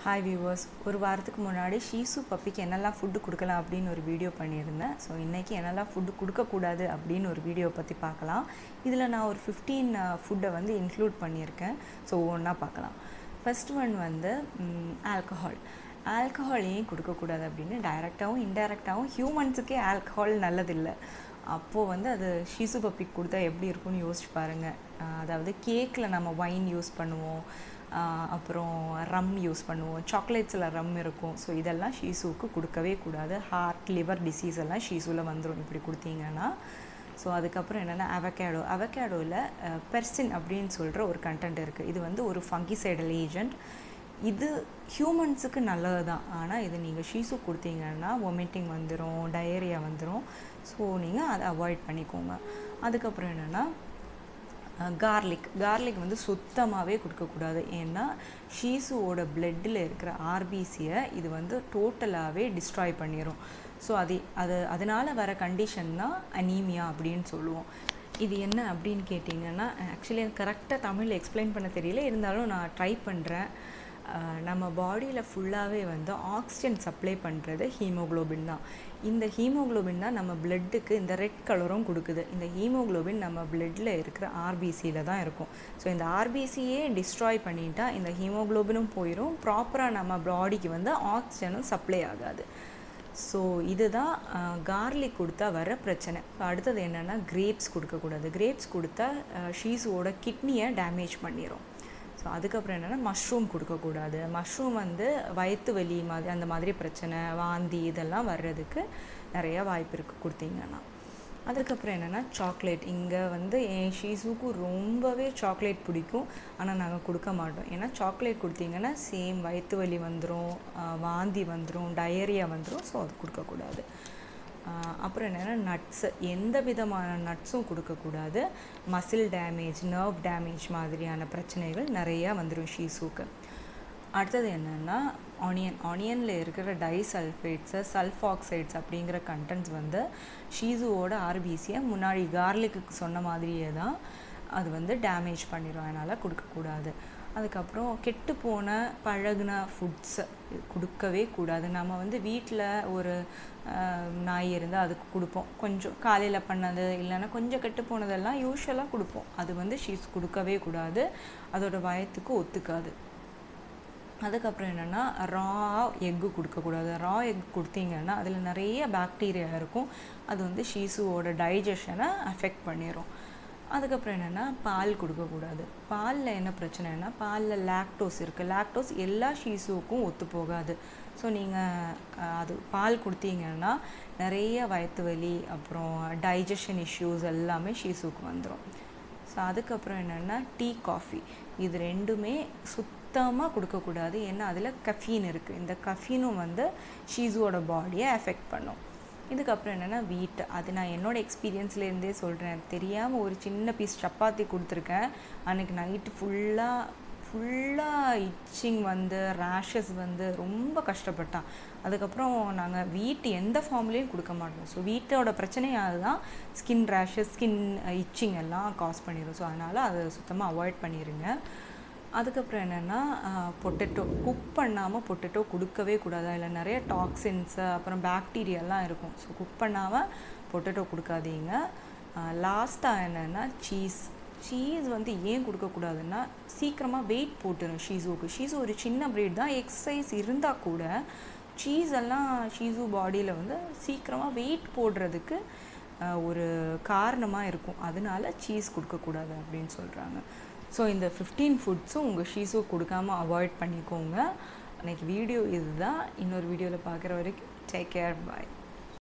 hi viewers ஒரு வாரத்துக்கு முன்னாடி ஷீசு பப்பிக்கு என்னெல்லாம் ஃபுட்டு கொடுக்கலாம் அப்படின்னு ஒரு வீடியோ பண்ணியிருந்தேன் ஸோ இன்றைக்கி என்னெல்லாம் ஃபுட்டு கொடுக்கக்கூடாது அப்படின்னு ஒரு வீடியோ பற்றி பார்க்கலாம் இதில் நான் ஒரு ஃபிஃப்டீன் ஃபுட்டை வந்து இன்க்ளூட் பண்ணியிருக்கேன் ஸோ ஒன்றா பார்க்கலாம் ஃபர்ஸ்ட் ஒன் வந்து ஆல்கஹால் ஆல்கஹால் ஏன் கொடுக்கக்கூடாது அப்படின்னு டைரெக்டாகவும் இன்டைரக்டாகவும் ஹியூமன்ஸுக்கே ஆல்கஹால் நல்லதில்லை அப்போது வந்து அது ஷீசு பப்பிக்கு கொடுத்தா எப்படி இருக்கும்னு யோசிச்சு பாருங்கள் அதாவது கேக்கில் நம்ம ஒயின் யூஸ் பண்ணுவோம் அப்புறம் ரம் யூஸ் பண்ணுவோம் சாக்லேட்ஸில் ரம் இருக்கும் ஸோ இதெல்லாம் ஷீசுவுக்கு கொடுக்கவே கூடாது ஹார்ட் லிவர் டிசீஸ் எல்லாம் ஷீசுவில் வந்துடும் இப்படி கொடுத்தீங்கன்னா ஸோ அதுக்கப்புறம் என்னென்னா அவகேடோ அவகேடோவில் பெர்சின் அப்படின்னு சொல்கிற ஒரு கண்டென்ட் இருக்குது இது வந்து ஒரு ஃபங்கிசைடல் ஏஜென்ட் இது ஹியூமன்ஸுக்கு நல்லது தான் ஆனால் இது நீங்கள் ஷீசு கொடுத்தீங்கன்னா வொமிட்டிங் வந்துடும் டயரியா வந்துடும் ஸோ நீங்கள் அதை அவாய்ட் பண்ணிக்கோங்க அதுக்கப்புறம் என்னென்னா கார்லிக் கார்லிக் வந்து சுத்தமாகவே கொடுக்கக்கூடாது ஏன்னா ஷீசுவோட பிளட்டில் இருக்கிற ஆர்பிசியை இது வந்து டோட்டலாகவே டிஸ்ட்ராய் பண்ணிடும் ஸோ அது அது அதனால் வர கண்டிஷன் தான் அனீமியா அப்படின்னு சொல்லுவோம் இது என்ன அப்படின்னு கேட்டிங்கன்னா ஆக்சுவலி எனக்கு கரெக்டாக தமிழில் எக்ஸ்பிளைன் பண்ண தெரியல இருந்தாலும் நான் ட்ரை பண்ணுறேன் நம்ம பாடியில் ஃபுல்லாகவே வந்து ஆக்சிஜன் சப்ளை பண்ணுறது ஹீமோக்ளோபின் தான் இந்த ஹீமோக்ளோபின் தான் நம்ம பிளட்டுக்கு இந்த ரெட் கலரும் கொடுக்குது இந்த ஹீமோக்ளோபின் நம்ம பிளட்டில் இருக்கிற ஆர்பிசியில் தான் இருக்கும் ஸோ இந்த ஆர்பிசியே டிஸ்ட்ராய் பண்ணிட்டா இந்த ஹீமோக்ளோபினும் போயிடும் ப்ராப்பராக நம்ம பாடிக்கு வந்து ஆக்சிஜனும் சப்ளை ஆகாது ஸோ இதுதான் கார்லிக் கொடுத்தா வர பிரச்சனை இப்போ அடுத்தது என்னென்னா கிரேப்ஸ் கொடுக்கக்கூடாது கிரேப்ஸ் கொடுத்தா ஷீஸோட கிட்னியை டேமேஜ் பண்ணிடும் ஸோ அதுக்கப்புறம் என்னென்னா மஷ்ரூம் கொடுக்கக்கூடாது மஷ்ரூம் வந்து வயிற்று வலி மாதிரி அந்த மாதிரி பிரச்சனை வாந்தி இதெல்லாம் வர்றதுக்கு நிறைய வாய்ப்பு இருக்குது கொடுத்தீங்கன்னா அதுக்கப்புறம் என்னென்னா சாக்லேட் இங்கே வந்து என் ஷீஸுக்கு ரொம்பவே சாக்லேட் பிடிக்கும் ஆனால் நாங்கள் கொடுக்க மாட்டோம் ஏன்னா சாக்லேட் கொடுத்தீங்கன்னா சேம் வயிற்று வலி வந்துடும் வாந்தி வந்துடும் டயரியா வந்துடும் ஸோ அது கொடுக்கக்கூடாது அப்புறம் என்னென்னா நட்ஸு எந்த விதமான நட்ஸும் கொடுக்கக்கூடாது மசில் டேமேஜ் நர்வ் டேமேஜ் மாதிரியான பிரச்சனைகள் நிறையா வந்துடும் ஷீஸுக்கு அடுத்தது என்னென்னா ஆனியன் ஆனியனில் இருக்கிற டைசல்ஃபேட்ஸு சல்ஃபாக்சைட்ஸ் அப்படிங்கிற கண்டென்ட்ஸ் வந்து ஷீஸுவோட ஆர்பிசியை முன்னாடி கார்லிக்கு சொன்ன மாதிரியே தான் அது வந்து டேமேஜ் பண்ணிடும் அதனால் கொடுக்கக்கூடாது அதுக்கப்புறம் கெட்டு போன பழகுன ஃபுட்ஸை கொடுக்கவே கூடாது நம்ம வந்து வீட்டில் ஒரு நாய் இருந்தால் அதுக்கு கொடுப்போம் கொஞ்சம் காலையில் பண்ணது இல்லைன்னா கொஞ்சம் கெட்டு போனதெல்லாம் யூஸ்வலாக கொடுப்போம் அது வந்து ஷீஸ் கொடுக்கவே கூடாது அதோட வயத்துக்கு ஒத்துக்காது அதுக்கப்புறம் என்னென்னா ரா எக்கு கொடுக்கக்கூடாது ரா எக் கொடுத்தீங்கன்னா அதில் நிறைய பாக்டீரியா இருக்கும் அது வந்து ஷீசுவோட டைஜஷனை அஃபெக்ட் பண்ணிடும் அதுக்கப்புறம் என்னென்னா பால் கொடுக்கக்கூடாது பாலில் என்ன பிரச்சனைனா பாலில் லாக்டோஸ் இருக்குது லாக்டோஸ் எல்லா ஷீஸுக்கும் ஒத்து போகாது ஸோ நீங்கள் அது பால் கொடுத்தீங்கன்னா நிறைய வயிற்று வலி அப்புறம் டைஜஷன் இஷ்யூஸ் எல்லாமே ஷீஸுக்கு வந்துடும் ஸோ அதுக்கப்புறம் என்னென்னா டீ காஃபி இது ரெண்டுமே சுத்தமாக கொடுக்கக்கூடாது ஏன்னா அதில் கஃபீன் இருக்குது இந்த கஃபீனும் வந்து ஷீஸுவோட பாடியை எஃபெக்ட் பண்ணும் இதுக்கப்புறம் என்னென்னா வீட்டு அது நான் என்னோடய எக்ஸ்பீரியன்ஸ்லேருந்தே சொல்கிறேன் தெரியாமல் ஒரு சின்ன பீஸ் சப்பாத்தி கொடுத்துருக்கேன் அன்றைக்கி நைட்டு ஃபுல்லாக ஃபுல்லாக இச்சிங் வந்து ரேஷஸ் வந்து ரொம்ப கஷ்டப்பட்டான் அதுக்கப்புறம் நாங்கள் வீட்டு எந்த ஃபார்ம்லேயும் கொடுக்க மாட்டோம் ஸோ வீட்டோட பிரச்சனையாக அதுதான் ஸ்கின் ரேஷஸ் ஸ்கின் இச்சிங் எல்லாம் காஸ் பண்ணிடும் ஸோ அதனால் அதை சுத்தமாக அவாய்ட் பண்ணிடுங்க அதுக்கப்புறம் என்னென்னா பொட்டேட்டோ குக் பண்ணாமல் பொட்டேட்டோ கொடுக்கவே கூடாது அதில் நிறைய டாக்ஸின்ஸு அப்புறம் பேக்டீரியாலாம் இருக்கும் ஸோ குக் பண்ணாமல் பொட்டேட்டோ கொடுக்காதீங்க லாஸ்ட்டாக என்னென்னா சீஸ் சீஸ் வந்து ஏன் கொடுக்கக்கூடாதுன்னா சீக்கிரமாக வெயிட் போட்டுரும் ஷீஸுக்கு ஷீஸு ஒரு சின்ன ப்ரீட் தான் எக்ஸசைஸ் இருந்தால் கூட சீஸ் எல்லாம் ஷீஸு பாடியில் வந்து சீக்கிரமாக வெயிட் போடுறதுக்கு ஒரு காரணமாக இருக்கும் அதனால சீஸ் கொடுக்கக்கூடாது அப்படின்னு சொல்கிறாங்க ஸோ இந்த ஃபிஃப்டீன் ஃபுட்ஸும் உங்கள் ஷீஸும் கொடுக்காமல் அவாய்ட் பண்ணிக்கோங்க அன்றைக்கி வீடியோ இதுதான் இன்னொரு வீடியோவில் பார்க்குற வரைக்கும் டேக் கேர் பாய்